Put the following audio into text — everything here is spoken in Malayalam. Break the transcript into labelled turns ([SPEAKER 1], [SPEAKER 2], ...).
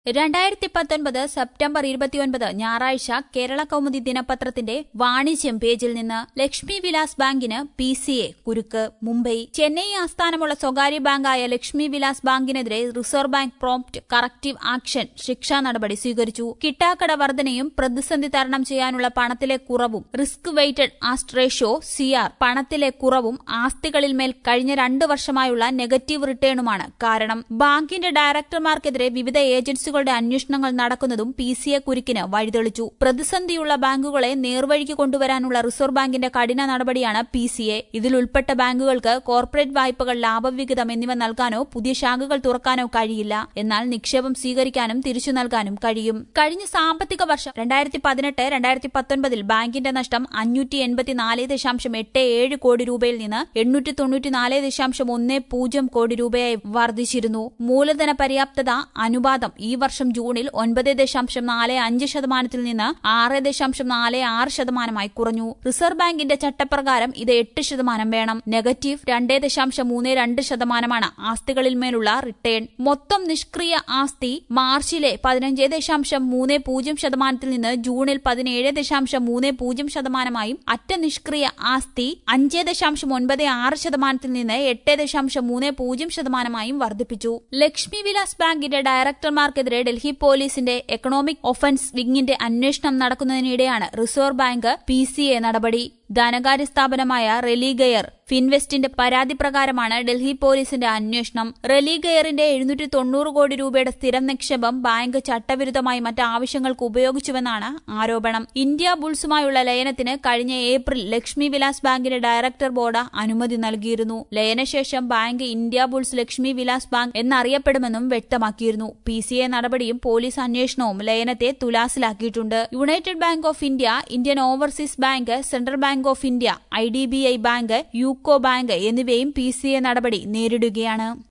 [SPEAKER 1] രണ്ടായിരത്തി പത്തൊൻപത് സെപ്റ്റംബർ ഇരുപത്തിയൊൻപത് ഞായറാഴ്ച കേരള കൗമുദി ദിനപത്രത്തിന്റെ വാണിജ്യം പേജിൽ നിന്ന് ലക്ഷ്മി വിലാസ് ബാങ്കിന് പി സി എ കുരുക്ക് മുംബൈ ചെന്നൈ ആസ്ഥാനമുള്ള സ്വകാര്യ ബാങ്കായ ലക്ഷ്മി വിലാസ് ബാങ്കിനെതിരെ Reserve Bank prompt corrective action ശിക്ഷാ നടപടി സ്വീകരിച്ചു കിട്ടാക്കട വർധനയും പ്രതിസന്ധി തരണം ചെയ്യാനുള്ള പണത്തിലെ കുറവും risk weighted asset ratio C R പണത്തിലെ കുറവും ആസ്തികളിൽ മേൽ കഴിഞ്ഞ രണ്ടു വർഷമായുള്ള നെഗറ്റീവ് റിട്ടേണുമാണ് കാരണം ബാങ്കിന്റെ ഡയറക്ടർമാർക്കെതിരെ വിവിധ ഏജൻസികളുടെ അന്വേഷണങ്ങൾ നടക്കുന്നതും പി സി എ കുരുക്കിന് വഴിതെളിച്ചു പ്രതിസന്ധിയുള്ള ബാങ്കുകളെ നേർവഴിക്ക് കൊണ്ടുവരാനുള്ള റിസർവ് ബാങ്കിന്റെ കഠിന നടപടിയാണ് പി സി എ ഇതിൽ ഉൾപ്പെട്ട ബാങ്കുകൾക്ക് കോർപ്പറേറ്റ് വായ്പകൾ ലാഭവിഹിതം എന്നിവ നൽകാനോ പുതിയ ശാഖകൾ തുറക്കാനോ കഴിയില്ല എന്നാൽ നിക്ഷേപം സ്വീകരിക്കാനും തിരിച്ചു നൽകാനും കഴിയും കഴിഞ്ഞ സാമ്പത്തിക വർഷം രണ്ടായിരത്തി പതിനെട്ട് രണ്ടായിരത്തി പത്തൊൻപതിൽ ബാങ്കിന്റെ നഷ്ടം അഞ്ഞൂറ്റി എൺപത്തിനാല് ദശാംശം എട്ട് ഏഴ് കോടി രൂപയിൽ നിന്ന് എണ്ണൂറ്റി തൊണ്ണൂറ്റിനാല് ദശാംശം ഒന്ന് പൂജ്യം കോടി രൂപയായി വർദ്ധിച്ചിരുന്നു മൂലധന പര്യാപ്തത അനുപാതം ഈ വർഷം ജൂണിൽ ഒൻപത് ദശാംശം നാല് അഞ്ച് ശതമാനത്തിൽ നിന്ന് ആറ് ദശാംശം നാല് ആറ് ശതമാനമായി കുറഞ്ഞു റിസർവ് ബാങ്കിന്റെ ചട്ടപ്രകാരം ഇത് എട്ട് ശതമാനം വേണം നെഗറ്റീവ് രണ്ട് ദശാംശം മൂന്ന് രണ്ട് ശതമാനമാണ് ആസ്തികളിൽ മേലുള്ള റിട്ടേൺ മൊത്തം നിഷ്ക്രിയ ആസ്തി മാർച്ചിലെ പതിനഞ്ച് ദശാംശം മൂന്ന് പൂജ്യം ശതമാനത്തിൽ നിന്ന് ജൂണിൽ പതിനേഴ് ദശാംശം മൂന്ന് പൂജ്യം ശതമാനമായും അറ്റ നിഷ്ക്രിയ ആസ്തി അഞ്ച് ദശാംശം ഒൻപത് ആറ് ശതമാനത്തിൽ നിന്ന് എട്ട് ദശാംശം മൂന്ന് പൂജ്യം ശതമാനമായും വർദ്ധിപ്പിച്ചു ലക്ഷ്മി വിലാസ് ബാങ്കിന്റെ ഡയറക്ടർമാർക്കെതിരെ ഡൽഹി പോലീസിന്റെ എക്കണോമിക് ഒഫൻസ് വിങ്ങിന്റെ അന്വേഷണം നടക്കുന്നതിനിടെയാണ് Reserve Bank P C A നടപടി ധനകാര്യ സ്ഥാപനമായ റെലിഗയർ ഫിൻവെസ്റ്റിന്റെ പരാതി പ്രകാരമാണ് ഡൽഹി പോലീസിന്റെ അന്വേഷണം റെലിഗയറിന്റെ എഴുന്നൂറ്റി തൊണ്ണൂറ് കോടി രൂപയുടെ സ്ഥിരം നിക്ഷേപം ബാങ്ക് ചട്ടവിരുദ്ധമായി മറ്റ് ആവശ്യങ്ങൾക്ക് ഉപയോഗിച്ചുവെന്നാണ് ആരോപണം ഇന്ത്യ ബുൾസുമായുള്ള ലയനത്തിന് കഴിഞ്ഞ ഏപ്രിൽ ലക്ഷ്മി വിലാസ് ബാങ്കിന്റെ ഡയറക്ടർ ബോർഡ് അനുമതി നൽകിയിരുന്നു ലയനശേഷം bank Indiabulls Lakshmi Vilas Bank എന്നറിയപ്പെടുമെന്നും വ്യക്തമാക്കിയിരുന്നു പി സി എ നടപടിയും പോലീസ് അന്വേഷണവും ലയനത്തെ തുലാസിലാക്കിയിട്ടുണ്ട് United Bank of India Indian Overseas Bank Central Bank of India I D B I Bank UCO Bank എന്നിവയും പി സി എ നടപടി നേരിടുകയാണ്